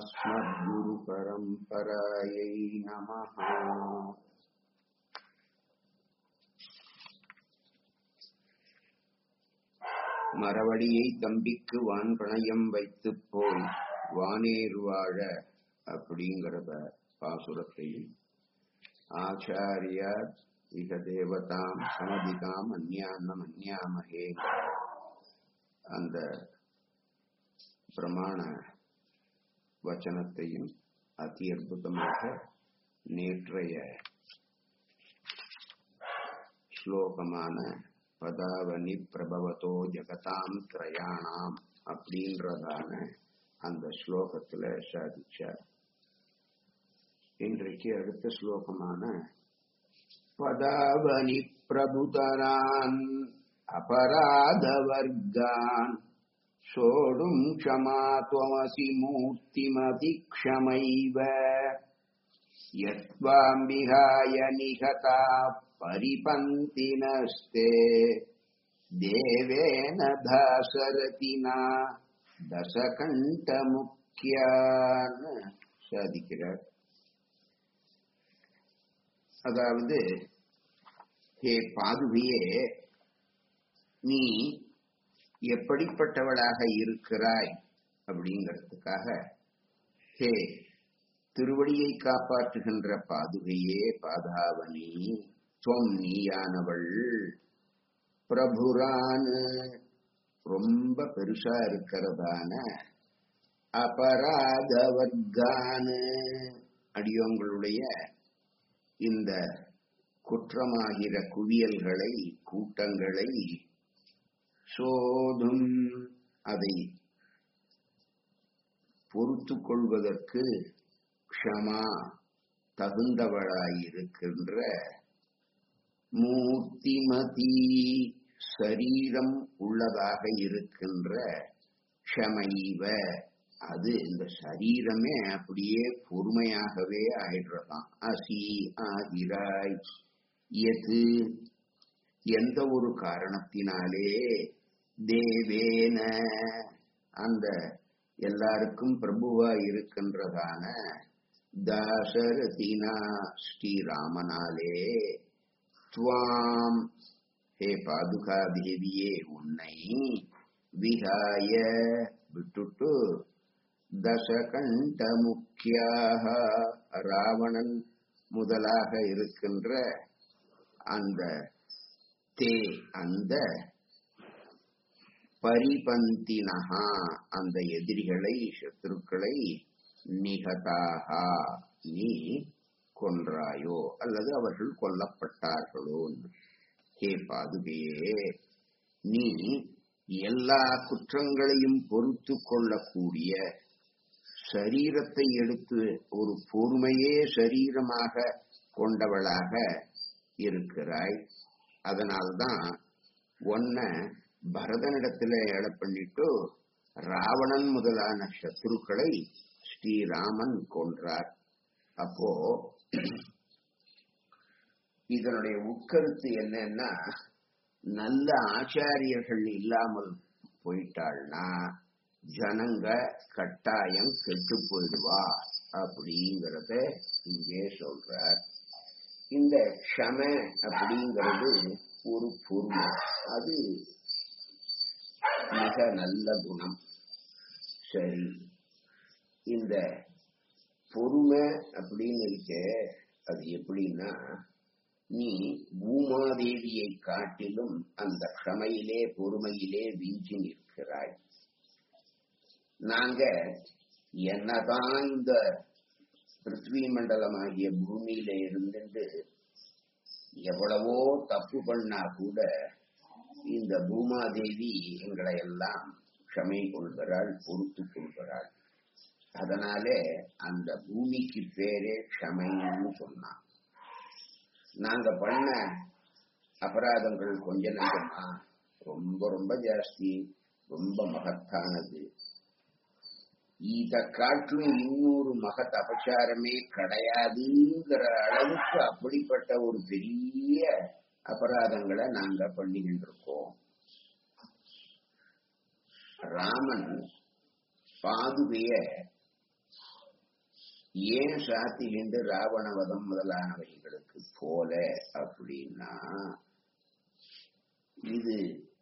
अस्मद्गुरुपरम्परायै नमः மரவழியை தம்பிக்கு வான் பணயம் வைத்துப் போய் வானேர் வாழ அப்படிங்கிறத பாசுரத்தையும் ஆச்சாரியார் இக தேவதாம் சமதிதாம் அந்யான்னம் அந்யாமகே அந்த பிரமாண வச்சனத்தையும் அதி அற்புதமாக நேற்றைய ஸ்லோகமான பதாவனி பிரபவத்தோ ஜகதாம் திரயாணாம் அப்படின்றதான அந்த ஸ்லோகத்துல சாதிச்சார் இன்றைக்கு அடுத்த ஸ்லோகமான பதாவனி பிரபுதரான் அபராத வர்க்கான் சோடும் க்ஷமா त्वमसि மூர்த்திமதிக்ஷமைவ यत्त्वाम् विहाय निहता परिपन्तिनस्ते देवेन दासरतिना தசகண்டமுக்கியான் சாதிக்கிறார் அதாவது ஹே பாதுகையே நீ எப்படிப்பட்டவளாக இருக்கிறாய் அப்படிங்கிறதுக்காக ஹே திருவடியை காப்பாற்றுகின்ற பாதுகையே பாதாவனி தொம் நீயானவள் பிரபுரான் ரொம்ப பெருசா இருக்கிறதான அபராத வர்க்கான் அடியோங்களுடைய இந்த குற்றமாகிற குவியல்களை கூட்டங்களை சோதும் அதை பொறுத்து கொள்வதற்கு க்ஷமா தகுந்தவளாயிருக்கின்ற மூர்த்திமதி சரீரம் உள்ளதாக இருக்கின்ற க்ஷமைவ அது இந்த சரீரமே அப்படியே பொறுமையாகவே ஆயிடுறதாம் அசி ஆகிறாய் எது எந்த ஒரு காரணத்தினாலே தேவேன அந்த எல்லாருக்கும் பிரபுவா இருக்கின்றதான தாசரதினா ஸ்ரீராமனாலே துவாம் ஹே பாதுகா தேவியே உன்னை விகாய விட்டுட்டு தசகண்ட முக்கியாக ராவணன் முதலாக இருக்கின்ற அந்த தே அந்த பரிபந்தினஹா அந்த எதிரிகளை சத்ருக்களை நிகதாகா நீ கொன்றாயோ அல்லது அவர்கள் கொல்லப்பட்டார்களோ ஹே பாதுகையே நீ எல்லா குற்றங்களையும் பொறுத்து கொள்ளக்கூடிய சரீரத்தை எடுத்து ஒரு பொறுமையே சரீரமாக கொண்டவளாக இருக்கிறாய் அதனால்தான் ஒன்ன பரதனிடத்துல ஏழ பண்ணிட்டு ராவணன் முதலான சத்ருக்களை ஸ்ரீராமன் கொன்றார் அப்போ இதனுடைய உட்கருத்து என்னன்னா நல்ல ஆச்சாரியர்கள் இல்லாமல் போயிட்டாள்னா ஜனங்க கட்டாயம் கெட்டு போயிடுவா அப்படிங்கறத இங்கே சொல்றார் இந்த க்ஷம அப்படிங்கிறது ஒரு பொறுமை அது மிக நல்ல குணம் சரி இந்த பொறுமை அப்படின்னு இருக்க அது எப்படின்னா நீ பூமாதேவியை காட்டிலும் அந்த க்ஷமையிலே பொறுமையிலே வீஞ்சி நிற்கிறாய் நாங்க என்னதான் இந்த பிருத்வி மண்டலமாகிய பூமியில இருந்துட்டு எவ்வளவோ தப்பு பண்ணா கூட இந்த பூமாதேவி எங்களை எல்லாம் க்ஷமை கொள்கிறாள் பொறுத்து கொள்கிறாள் அதனாலே அந்த பூமிக்கு பேரே க்ஷமைன்னு சொன்னான் நாங்க பண்ண அபராதங்கள் கொஞ்ச நஞ்சமா ரொம்ப ரொம்ப ஜாஸ்தி ரொம்ப மகத்தானது இத காட்டிலும் இன்னொரு மகத் அபச்சாரமே கிடையாதுங்கிற அளவுக்கு அப்படிப்பட்ட ஒரு பெரிய அபராதங்களை நாங்க பண்ணிக்கிட்டு இருக்கோம் ராமன் பாதுகைய ஏன் சாத்திகின்ற ராவணவதம் முதலானவைகளுக்கு போல அப்படின்னா இது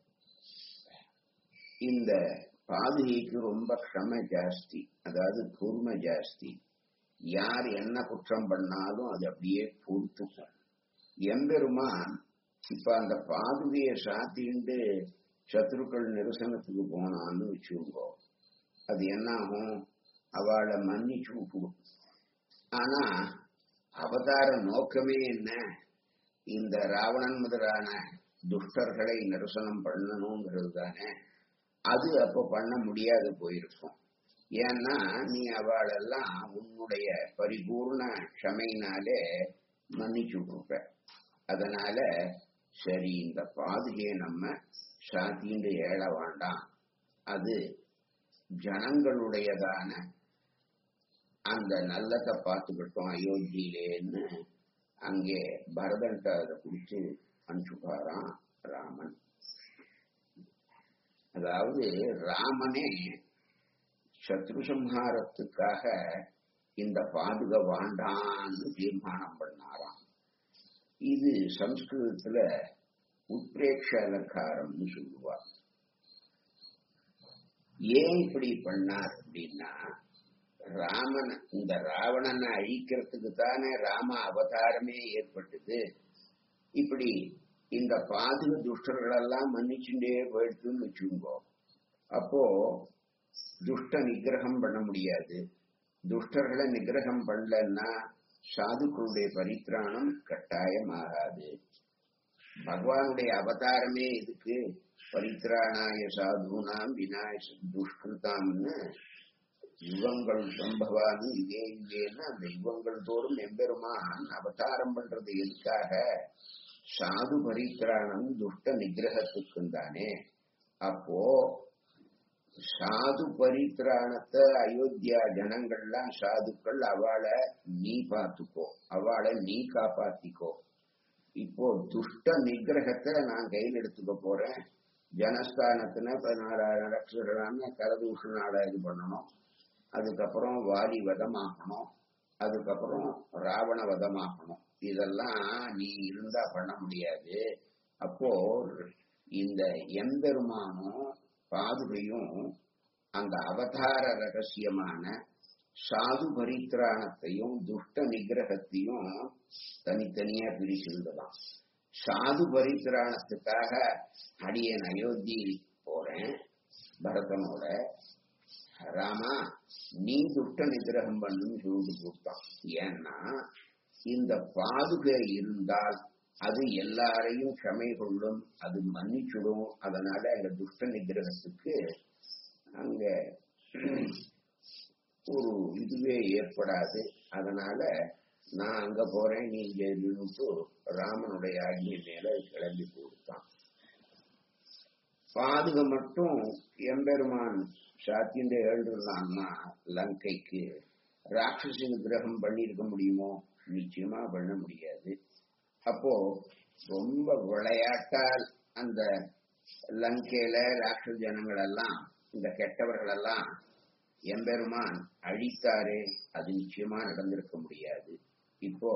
இந்த பாதுகைக்கு ரொம்ப க்ஷம ஜாஸ்தி அதாவது பொறுமை ஜாஸ்தி யார் என்ன குற்றம் பண்ணாலும் அது அப்படியே பொறுத்துக்கும் எம்பெருமான் இப்ப அந்த பாதுகையை சாத்திண்டு சத்ருக்கள் நிரசனத்துக்கு போனான்னு வச்சுக்கோ அது என்ன ஆகும் அவளை மன்னிச்சு விட்டுடும் ஆனா அவதார நோக்கமே என்ன இந்த ராவணன் முதலான துஷ்டர்களை நிரசனம் பண்ணணுங்கிறது தானே அது அப்ப பண்ண முடியாது போயிருக்கும் ஏன்னா நீ அவளெல்லாம் உன்னுடைய பரிபூர்ண க்ஷமையினாலே மன்னிச்சு விட்டுருப்ப அதனால சரி இந்த பாதுகையை நம்ம சாத்தின்னு ஏழ வேண்டாம் அது ஜனங்களுடையதான அந்த நல்லத்தை பார்த்துக்கிட்டோம் அயோத்தியிலேன்னு அங்கே பரதன்ட்ட அதை குடிச்சு அனுப்பிச்சுட்டாராம் ராமன் அதாவது ராமனே சத்ரு சம்ஹாரத்துக்காக இந்த பாதுக வாண்டான்னு தீர்மானம் பண்ணாராம் இது சம்ஸ்கிருதத்துல உத்ரேட்ச அலங்காரம்னு சொல்லுவார் ஏன் இப்படி பண்ணார் அப்படின்னா ராமன் இந்த ராவணனை அழிக்கிறதுக்கு தானே ராம அவதாரமே ஏற்பட்டது இப்படி இந்த பாதுக துஷ்டர்கள் எல்லாம் மன்னிச்சுட்டே போயிடுத்துன்னு வச்சுங்கோ அப்போ துஷ்ட நிகிரகம் பண்ண முடியாது துஷ்டர்களை நிகிரகம் பண்ணலன்னா சாதுக்களுடைய பரித்ராணம் கட்டாயமாகாது பகவானுடைய அவதாரமே இதுக்கு பரித்ராணாய சாதுனாம் விநாய துஷ்கிருதாம்னு யுகங்கள் சம்பவாமி இதே இதேன்னு அந்த யுகங்கள் தோறும் எம்பெருமான் அவதாரம் பண்றது எதுக்காக சாது பரித்ராணம் துஷ்ட நிகிரகத்துக்கும் தானே அப்போ சாது பரித்ராணத்தை அயோத்தியா ஜனங்கள்லாம் சாதுக்கள் அவளை நீ பார்த்துக்கோ அவளை நீ காப்பாத்திக்கோ இப்போ துஷ்ட நிகிரகத்தை நான் கையில் எடுத்துக்க போறேன் ஜனஸ்தானத்துல பதினாறாயிரம் லட்சம் கரதூஷணால இது பண்ணணும் அதுக்கப்புறம் வாலி வதமாகணும் அதுக்கப்புறம் ராவண வதமாகணும் இதெல்லாம் நீ இருந்தா பண்ண முடியாது அப்போ இந்த எம்பெருமானும் பாதுகையும் அந்த அவதார ரகசியமான சாது பரித்ராணத்தையும் துஷ்ட நிகிரகத்தையும் தனித்தனியா பிரிச்சிருந்ததாம் சாது பரித்ராணத்துக்காக அடியன் அயோத்தி போறேன் பரதனோட ராமா நீ துஷ்ட நிகிரகம் பண்ணுன்னு சொல்லிட்டு கொடுத்தான் ஏன்னா இந்த பாதுகை இருந்தால் அது எல்லாரையும் க்ஷமை கொள்ளும் அது மன்னிச்சுடும் அதனால அங்க துஷ்ட நிகிரகத்துக்கு அங்க ஒரு இதுவே ஏற்படாது அதனால நான் அங்க போறேன் நீ இங்க இருந்துட்டு ராமனுடைய ஆகிய மேல கிளம்பி கொடுத்தான் பாதுக மட்டும் எம்பெருமான் சாத்தியண்ட எழுதுனான்னா லங்கைக்கு ராட்சசி நிகிரகம் பண்ணியிருக்க முடியுமோ நிச்சயமா பண்ண முடியாது அப்போ ரொம்ப விளையாட்டால் அந்த லங்கையில ராட்சச ஜனங்கள் எல்லாம் இந்த கெட்டவர்கள் எல்லாம் எம்பெருமான் அழித்தாரே அது நிச்சயமா நடந்திருக்க முடியாது இப்போ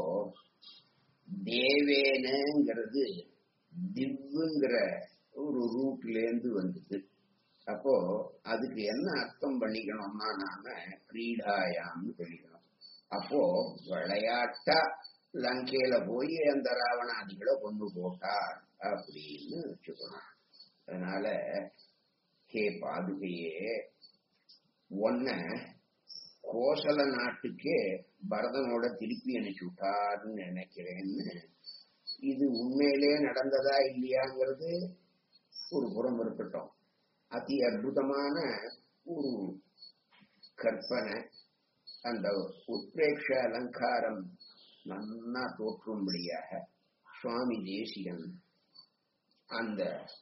தேவேனங்கிறது திவ்ங்கிற ஒரு ரூட்ல இருந்து வந்தது அப்போ அதுக்கு என்ன அர்த்தம் பண்ணிக்கணும்னா நாம கிரீடாயாம்னு சொல்லிக்கணும் அப்போ விளையாட்டா லங்கையில போய் அந்த ராவணாதிகளை கொண்டு போட்டார் அப்படின்னு வச்சுக்கணும் அதனால ஹே பாதுகையே ஒன்ன கோசல நாட்டுக்கே பரதனோட திருப்பி அனுப்பிச்சு விட்டாருன்னு நினைக்கிறேன்னு இது உண்மையிலே நடந்ததா இல்லையாங்கிறது ஒரு புறம் இருக்கட்டும் அதி அற்புதமான ஒரு கற்பனை அந்த உத்ரேக்ஷ அலங்காரம் நன்னா தோற்றும்படியாக சுவாமி தேசிகன் அந்த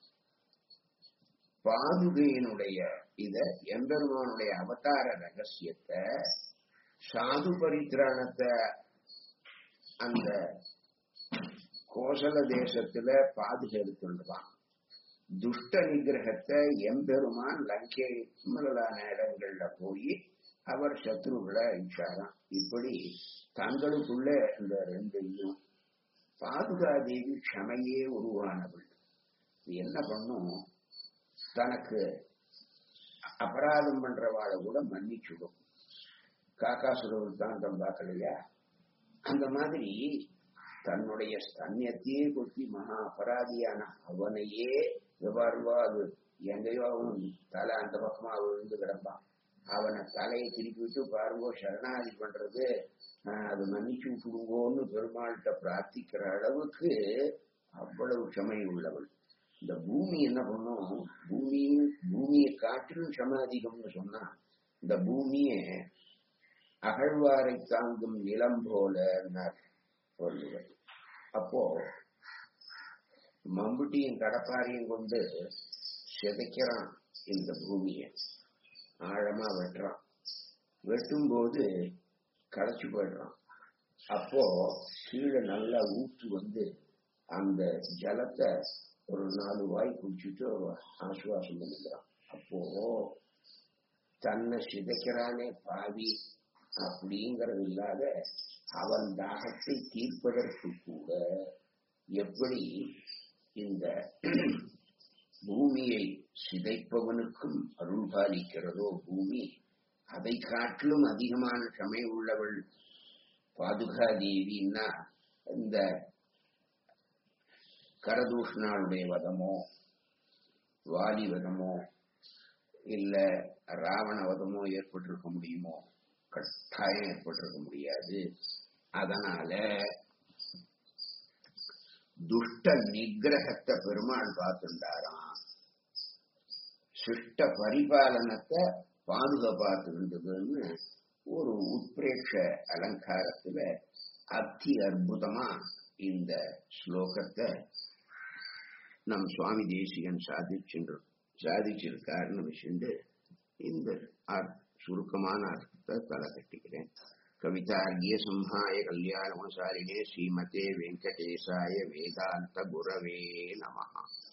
பாதுகையினுடைய இத எம்பெருமானுடைய அவதார ரகசியத்தை சாது பரித்ராணத்தை அந்த கோசல தேசத்துல பாதுகாத்துள்ளான் துஷ்ட நிகிரகத்தை எம்பெருமான் லங்கை முதலான இடங்கள்ல போய் அவர் சத்ருகளை அழிச்சாராம் இப்படி தங்களுக்குள்ள இந்த ரெண்டையும் பாதுகாதேவி க்ஷமையே உருவானவள் இது என்ன பண்ணும் தனக்கு அபராதம் பண்றவாளை கூட மன்னிச்சுடும் காக்காசுர விருத்தாந்தம் பார்க்கலையா அந்த மாதிரி தன்னுடைய ஸ்தன்யத்தையே கொட்டி மகா அபராதியான அவனையே எவ்வாறுவா அது எங்கேயோ அவன் தலை அந்த பக்கமா விழுந்து கிடப்பான் அவனை தலையை திருப்பி விட்டு பாருங்கோ சரணாதி பண்றது ஆஹ், அது மன்னிச்சு விட்டுடுங்கோன்னு பெருமாள்கிட்ட பிரார்த்திக்கிற அளவுக்கு அவ்வளவு க்ஷமை உள்ளவள் இந்த பூமி என்ன பண்ணும் பூமியும் பூமியை காற்றிலும் க்ஷம அதிகம்னு சொன்னா இந்த பூமியை அகழ்வாரை தாங்கும் நிலம் போல சொல்லுவர் அப்போ மம்புட்டியும் கடப்பாரையும் கொண்டு சிதைக்கிறான் இந்த பூமியை ஆழமா வெட்டுறான் வெட்டும்போது களைச்சு போயிடுறான் அப்போ கீழே நல்லா ஊற்று வந்து அந்த ஜலத்தை ஒரு நாலு வாய் குடிச்சிட்டு ஒரு ஆசுவாசம் பண்ணிக்கிறான் அப்போ தன்னை சிதைக்கிறானே பாவி அப்படிங்கிறது இல்லாத அவன் தாகத்தை தீர்ப்பதற்கு கூட எப்படி இந்த பூமியை சிதைப்பவனுக்கும் அருள் பாலிக்கிறதோ பூமி அதை காட்டிலும் அதிகமான க்ஷமை உள்ளவள் பாதுகா தேவின்னா இந்த கரதூஷ்ணாளுடைய வதமோ வாலி வதமோ இல்ல ராவண வதமோ ஏற்பட்டிருக்க முடியுமோ கட்டாயம் ஏற்பட்டிருக்க முடியாது அதனால துஷ்ட நிகிரகத்தை பெருமாள் பார்த்துட்டாராம் சிஷ்ட பரிபாலனத்தை பாதுகாப்பாத்துன்றதுன்னு ஒரு உத்பிரேட்ச அலங்காரத்துல அத்தி அற்புதமா இந்த ஸ்லோகத்தை நம் சுவாமி தேசிகன் சாதிச்சுட்டு சாதிச்சிருக்காருன்னு விஷயந்து இந்த அர்- சுருக்கமான அர்த்தத்தை தலை கட்டிக்கிறேன் கவிதார்கிய சம்ஹாய கல்யாண குணசாலினே ஸ்ரீமதே வெங்கடேசாய வேதாந்த குரவே நமஹா